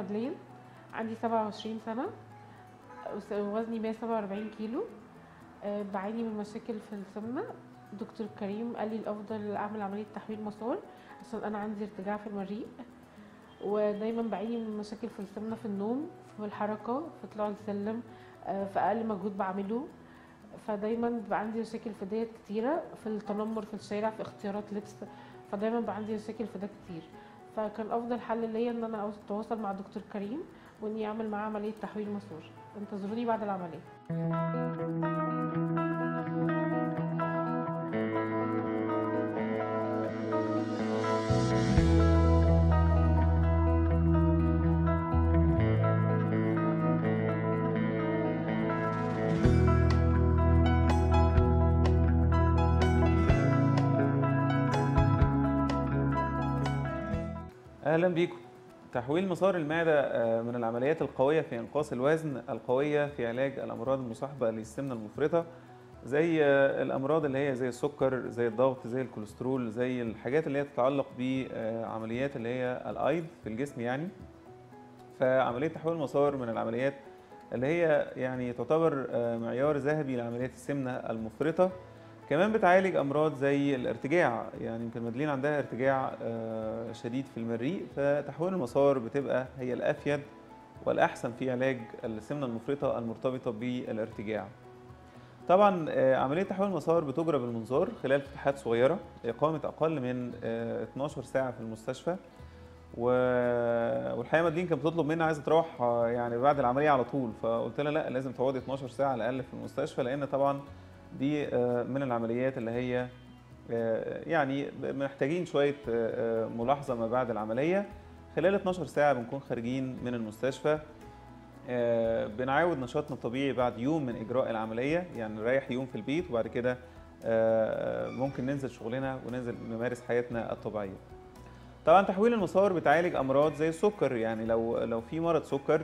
مدلين عندي 27 سنة وس- وزني 147 كيلو آه، بعاني من مشاكل في السمنة دكتور كريم قال لي الأفضل أعمل عملية تحويل مسار عشان أنا عندي ارتجاع في المريء ودايما بعاني من مشاكل في السمنة في النوم في الحركة في طلوع السلم آه، في أقل مجهود بعمله فدايما بيبقى عندي مشاكل في ديت كتيرة في التنمر في الشارع في اختيارات لبس فدايما بقى عندي مشاكل في ده كتير فكان افضل حل ليا ان انا اتواصل مع دكتور كريم واني اعمل معاه عمليه تحويل مسار انتظروني بعد العمليه اهلا بيكم تحويل مسار المعده آه، من العمليات القويه في انقاص الوزن القويه في علاج الامراض المصاحبه للسمنه المفرطه زي آه، الامراض اللي هي زي السكر زي الضغط زي الكوليسترول زي الحاجات اللي هي تتعلق بعمليات اللي هي الايض في الجسم يعني فعمليه تحويل المسار من العمليات اللي هي يعني تعتبر آه، معيار ذهبي لعمليات السمنه المفرطه كمان بتعالج امراض زي الارتجاع يعني يمكن مدلين عندها ارتجاع آه، شديد في المريء فتحويل المسار بتبقى هي الافيد والاحسن في علاج السمنه المفرطه المرتبطه بالارتجاع طبعا آه، عمليه تحويل المسار بتجرى بالمنظار خلال فتحات صغيره اقامه اقل من آه، 12 ساعه في المستشفى و- والحقيقه مدلين كانت بتطلب مني عايزه تروح آه، يعني بعد العمليه على طول فقلت لها لا لازم تقعدي 12 ساعه على الاقل في المستشفى لان طبعا دي آه، من العمليات اللي هي آه، يعني محتاجين شويه آه، آه، ملاحظه ما بعد العمليه خلال 12 ساعه بنكون خارجين من المستشفى آه، بنعاود نشاطنا الطبيعي بعد يوم من اجراء العمليه يعني نريح يوم في البيت وبعد كده آه، ممكن ننزل شغلنا وننزل نمارس حياتنا الطبيعيه طبعا تحويل المسار بتعالج امراض زي السكر يعني لو لو في مرض سكر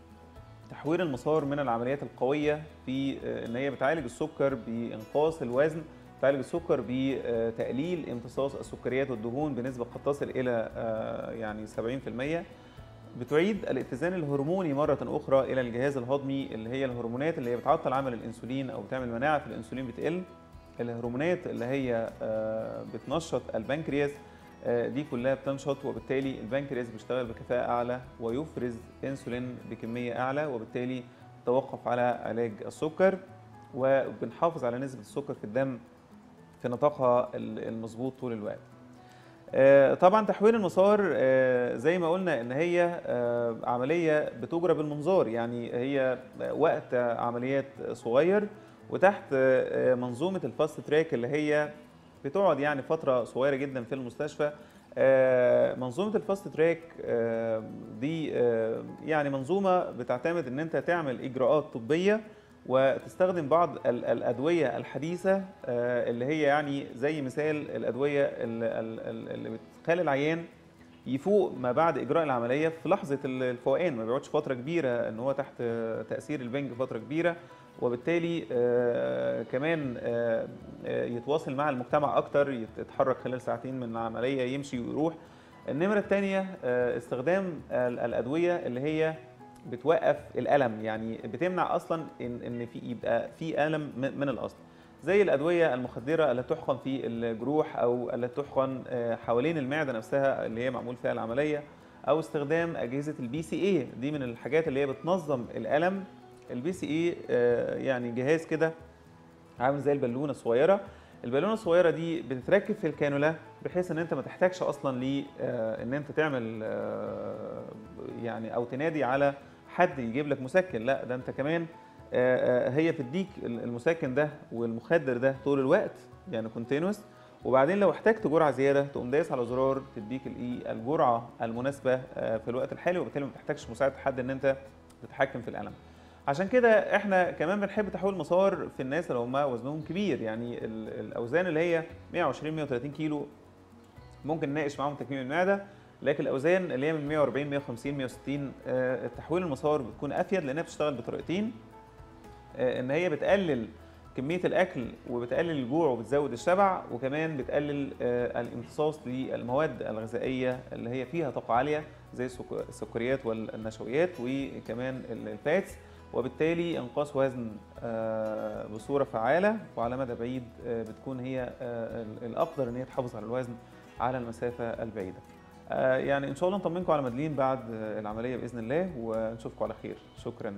تحويل المسار من العمليات القويه في آه، ان هي بتعالج السكر بانقاص الوزن بتعالج السكر بتقليل امتصاص السكريات والدهون بنسبه قد تصل الى آه، يعني 70% بتعيد الاتزان الهرموني مرة أخرى إلى الجهاز الهضمي اللي هي الهرمونات اللي هي بتعطل عمل الأنسولين أو بتعمل مناعة في الأنسولين بتقل الهرمونات اللي هي آه، بتنشط البنكرياس آه، دي كلها بتنشط وبالتالي البنكرياس بيشتغل بكفاءة أعلى ويفرز أنسولين بكمية أعلى وبالتالي توقف على علاج السكر وبنحافظ على نسبة السكر في الدم في نطاقها ال- المظبوط طول الوقت. آه، طبعا تحويل المسار آه، زي ما قلنا ان هي آه، عمليه بتجرى بالمنظار يعني هي وقت عمليات صغير وتحت آه، منظومه الفاست تراك اللي هي بتقعد يعني فتره صغيره جدا في المستشفى آه، منظومه الفاست تراك آه، دي آه، يعني منظومه بتعتمد ان انت تعمل اجراءات طبيه وتستخدم بعض ال- الادويه الحديثه آه، اللي هي يعني زي مثال الادويه ال- ال- ال- اللي بتخلي العيان يفوق ما بعد اجراء العمليه في لحظه ال- الفوقان ما بيقعدش فتره كبيره ان هو تحت آه، تاثير البنج فتره كبيره وبالتالي آه، كمان آه، آه، يتواصل مع المجتمع اكتر يت- يتحرك خلال ساعتين من العمليه يمشي ويروح النمره الثانيه استخدام ال- الادويه اللي هي بتوقف الالم يعني بتمنع اصلا ان ان في يبقى في الم من من الاصل زي الادويه المخدره التي تحقن في الجروح او التي تحقن آه، حوالين المعده نفسها اللي هي معمول فيها العمليه او استخدام اجهزه البي سي اي دي من الحاجات اللي هي بتنظم الالم البي سي اي يعني جهاز كده عامل زي البالونه الصغيره البالونه الصغيره دي بتتركب في الكانولا بحيث ان انت ما تحتاجش اصلا ل آه، ان انت تعمل آه، يعني او تنادي على حد يجيب لك مسكن لا ده انت كمان آه، آه، هي بتديك المسكن ده والمخدر ده طول الوقت يعني كونتينوس وبعدين لو احتجت جرعه زياده تقوم دايس على زرار تديك الايه الجرعه المناسبه آه، في الوقت الحالي وبالتالي ما بتحتاجش مساعده حد ان انت تتحكم في الالم عشان كده احنا كمان بنحب تحويل مسار في الناس اللي هم وزنهم كبير يعني ال- الاوزان اللي هي 120 130 كيلو ممكن نناقش معاهم تكميم المعده لكن الاوزان اللي هي من 140 150 160 آه، تحويل المسار بتكون افيد لانها بتشتغل بطريقتين آه، ان هي بتقلل كميه الاكل وبتقلل الجوع وبتزود الشبع وكمان بتقلل آه، الامتصاص للمواد الغذائيه اللي هي فيها طاقه عاليه زي السك- السكريات والنشويات وكمان ال- الفاتس وبالتالي انقاص وزن آه، بصوره فعاله وعلى مدى بعيد آه، بتكون هي آه، ال- الاقدر ان هي تحافظ على الوزن على المسافه البعيده. آه، يعني ان شاء الله نطمنكم على مدلين بعد آه، العمليه باذن الله ونشوفكم على خير شكرا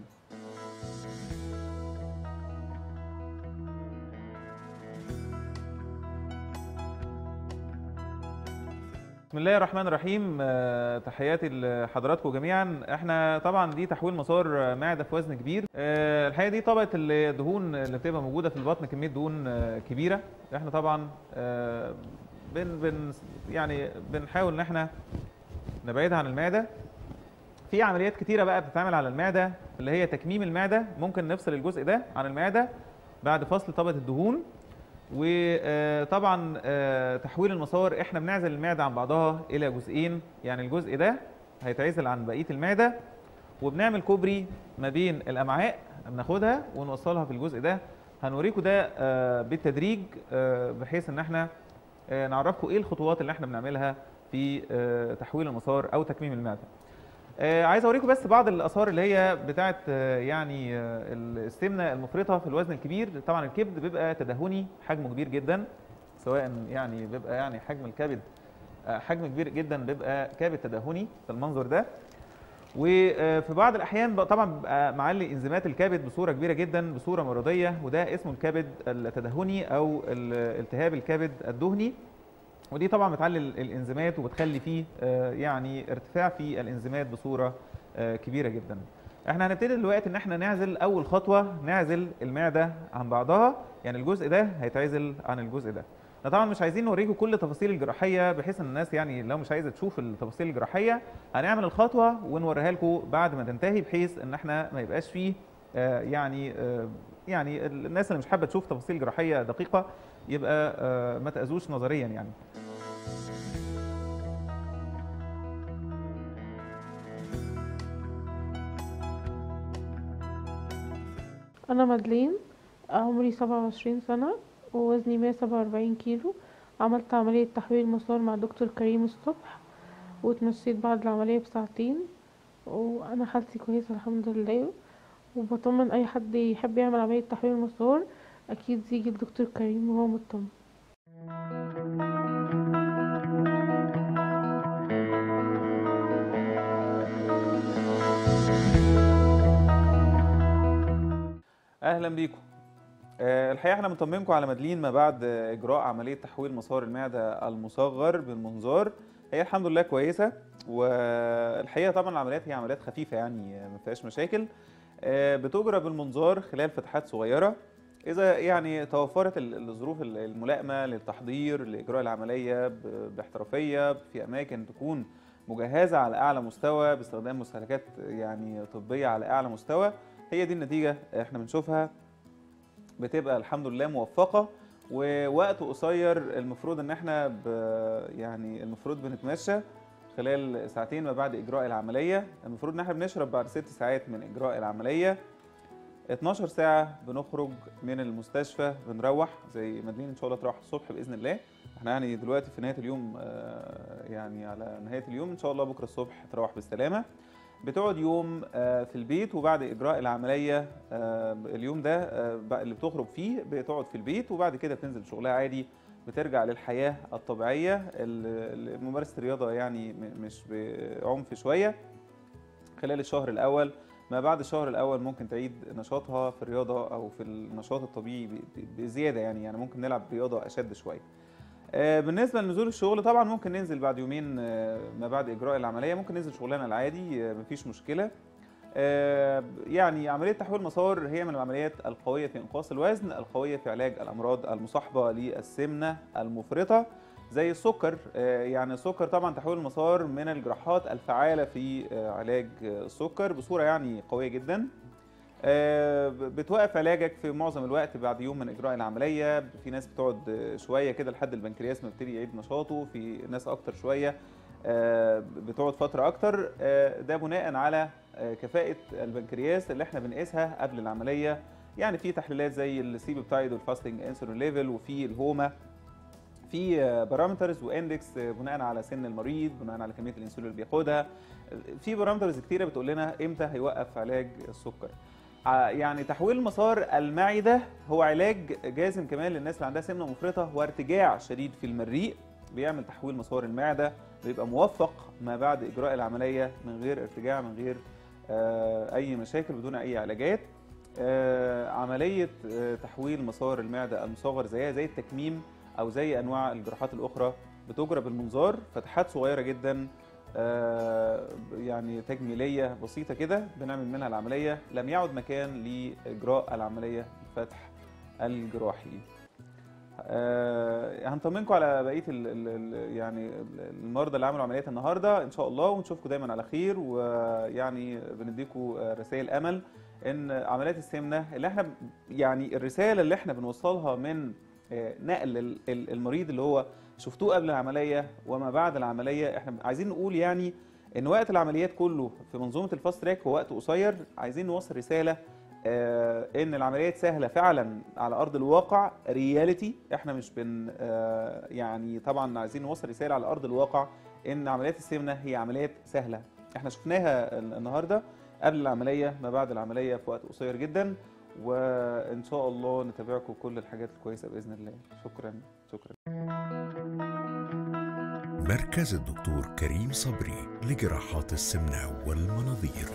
بسم الله الرحمن الرحيم آه، تحياتي لحضراتكم جميعا احنا طبعا دي تحويل مسار معده في وزن كبير آه، الحقيقه دي طبقه الدهون اللي بتبقى موجوده في البطن كميه دهون آه، كبيره احنا طبعا آه، بن بن يعني بنحاول ان احنا نبعدها عن المعده في عمليات كتيره بقى بتتعمل على المعده اللي هي تكميم المعده ممكن نفصل الجزء ده عن المعده بعد فصل طبقه الدهون وطبعا تحويل المسار احنا بنعزل المعده عن بعضها الى جزئين يعني الجزء ده هيتعزل عن بقيه المعده وبنعمل كوبري ما بين الامعاء بناخدها ونوصلها في الجزء ده هنوريكم ده آه، بالتدريج آه، بحيث ان احنا آه، نعرفكم ايه الخطوات اللي احنا بنعملها في آه، تحويل المسار او تكميم المعده آه، عايز اوريكم بس بعض الاثار اللي هي بتاعه آه، يعني آه، السمنه المفرطه في الوزن الكبير طبعا الكبد بيبقى تدهني حجمه كبير جدا سواء يعني بيبقى يعني حجم الكبد آه، حجم كبير جدا بيبقى كبد تدهني في المنظر ده وفي بعض الاحيان بقى طبعا بيبقى معلي انزيمات الكبد بصوره كبيره جدا بصوره مرضيه وده اسمه الكبد التدهني او ال- التهاب الكبد الدهني ودي طبعا بتعلي ال- الانزيمات وبتخلي فيه آه، يعني ارتفاع في الانزيمات بصوره آه، كبيره جدا احنا هنبتدي دلوقتي ان احنا نعزل اول خطوه نعزل المعده عن بعضها يعني الجزء ده هيتعزل عن الجزء ده احنا طبعا مش عايزين نوريكم كل التفاصيل الجراحيه بحيث ان الناس يعني لو مش عايزه تشوف التفاصيل الجراحيه هنعمل الخطوه ونوريها لكم بعد ما تنتهي بحيث ان احنا ما يبقاش فيه آه، يعني آه، يعني الناس اللي مش حابه تشوف تفاصيل جراحيه دقيقه يبقى آه، ما تاذوش نظريا يعني أنا مدلين عمري سبعة وعشرين سنة ووزني مية سبعة وأربعين كيلو عملت عملية تحويل مسار مع دكتور كريم الصبح واتمشيت بعد العملية بساعتين وأنا حالتي كويسة الحمد لله وبطمن أي حد يحب يعمل عملية تحويل مسار أكيد يجي لدكتور كريم وهو مطمن اهلا بيكم آه، الحقيقه احنا بنطمنكم على مدلين ما بعد آه، اجراء عمليه تحويل مسار المعده المصغر بالمنظار هي الحمد لله كويسه والحقيقه طبعا العمليات هي عمليات خفيفه يعني آه، ما فيهاش مشاكل آه، بتجرى بالمنظار خلال فتحات صغيره اذا يعني توفرت ال- الظروف ال- الملائمه للتحضير لاجراء العمليه ب- باحترافيه في اماكن تكون مجهزه على اعلى مستوى باستخدام مستهلكات يعني طبيه على اعلى مستوى هي دي النتيجه احنا بنشوفها بتبقى الحمد لله موفقه ووقت قصير المفروض ان احنا ب يعني المفروض بنتمشى خلال ساعتين ما بعد اجراء العمليه المفروض ان احنا بنشرب بعد ست ساعات من اجراء العمليه 12 ساعه بنخرج من المستشفى بنروح زي مدلين ان شاء الله تروح الصبح باذن الله احنا يعني دلوقتي في نهايه اليوم آه، يعني على نهايه اليوم ان شاء الله بكره الصبح تروح بالسلامه بتقعد يوم آه، في البيت وبعد اجراء العمليه آه، اليوم ده آه، بقى اللي بتخرج فيه بتقعد في البيت وبعد كده بتنزل شغلها عادي بترجع للحياه الطبيعيه ال- ال- ممارسه الرياضه يعني م- مش بعنف شويه خلال الشهر الاول ما بعد الشهر الاول ممكن تعيد نشاطها في الرياضه او في النشاط الطبيعي ب- ب- بزياده يعني يعني ممكن نلعب رياضه اشد شويه آه، بالنسبه لنزول الشغل طبعا ممكن ننزل بعد يومين آه، ما بعد اجراء العمليه ممكن ننزل شغلنا العادي آه، مفيش مشكله آه، يعني عمليه تحويل مسار هي من العمليات القويه في انقاص الوزن القويه في علاج الامراض المصاحبه للسمنه المفرطه زي السكر آه، يعني السكر طبعا تحويل المسار من الجراحات الفعاله في آه، علاج آه، السكر بصوره يعني قويه جدا آه، بتوقف علاجك في معظم الوقت بعد يوم من اجراء العمليه في ناس بتقعد آه، شويه كده لحد البنكرياس ما يبتدي يعيد نشاطه في ناس اكتر شويه آه، بتقعد فتره اكتر آه، ده بناء على آه، كفاءه البنكرياس اللي احنا بنقيسها قبل العمليه يعني في تحليلات زي السي بيبتايد والفاستنج انسولين ليفل وفي الهوما في بارامترز واندكس بناء على سن المريض بناء على كميه الانسولين اللي بياخدها في بارامترز كتيره بتقول لنا امتى هيوقف علاج السكر ع- يعني تحويل مسار المعده هو علاج جازم كمان للناس اللي عندها سمنه مفرطه وارتجاع شديد في المريء بيعمل تحويل مسار المعده بيبقى موفق ما بعد اجراء العمليه من غير ارتجاع من غير آه، اي مشاكل بدون اي علاجات آه، عمليه آه، تحويل مسار المعده المصغر زيها زي التكميم او زي انواع الجراحات الاخرى بتجرى بالمنظار فتحات صغيره جدا آه، يعني تجميليه بسيطه كده بنعمل منها العمليه لم يعد مكان لاجراء العمليه الفتح الجراحي آه، هنطمنكم على بقيه ال ال ال يعني المرضى اللي عملوا عمليات النهارده ان شاء الله ونشوفكم دايما على خير ويعني بنديكم رسائل امل ان عمليات السمنه اللي احنا يعني الرساله اللي احنا بنوصلها من آه، نقل ال- ال- المريض اللي هو شفتوه قبل العمليه وما بعد العمليه احنا عايزين نقول يعني ان وقت العمليات كله في منظومه الفاست تراك هو وقت قصير عايزين نوصل رساله آه، ان العمليات سهله فعلا على ارض الواقع رياليتي احنا مش بن آه، يعني طبعا عايزين نوصل رساله على ارض الواقع ان عمليات السمنه هي عمليات سهله احنا شفناها ال- النهارده قبل العمليه ما بعد العمليه في وقت قصير جدا وان شاء الله نتابعكم كل الحاجات الكويسه باذن الله شكرا شكرا مركز الدكتور كريم صبري لجراحات السمنة والمناظير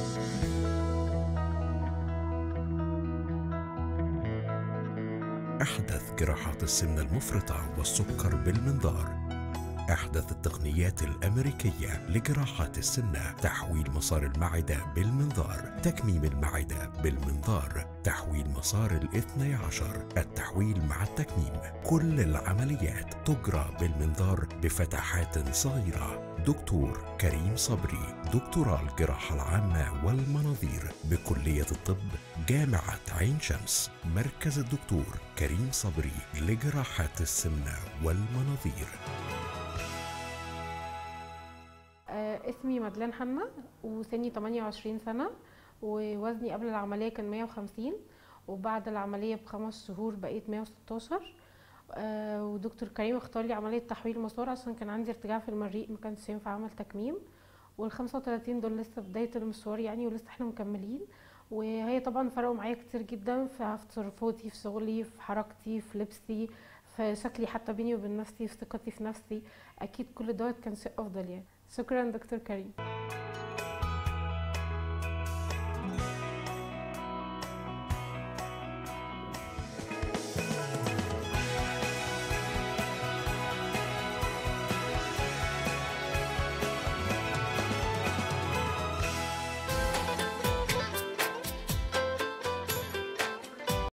أحدث جراحات السمنة المفرطة والسكر بالمنظار أحدث التقنيات الأمريكية لجراحات السمنة تحويل مسار المعدة بالمنظار تكميم المعدة بالمنظار تحويل مسار الاثني عشر التحويل مع التكميم كل العمليات تجرى بالمنظار بفتحات صغيرة دكتور كريم صبري دكتوراه الجراحة العامة والمناظير بكلية الطب جامعة عين شمس مركز الدكتور كريم صبري لجراحات السمنة والمناظير آه، اسمي مدلان حنا وسني 28 سنة ووزني قبل العملية كان 150 وبعد العملية بخمس شهور بقيت 116 آه، ودكتور كريم اختار لي عملية تحويل مسار عشان كان عندي ارتجاع في المريء ما كانش ينفع اعمل تكميم وال 35 دول لسه بداية المشوار يعني ولسه احنا مكملين وهي طبعا فرقوا معايا كتير جدا في في تصرفاتي في شغلي في حركتي في لبسي في شكلي حتى بيني وبين نفسي في ثقتي في نفسي اكيد كل دوت كان شيء افضل يعني شكرا دكتور كريم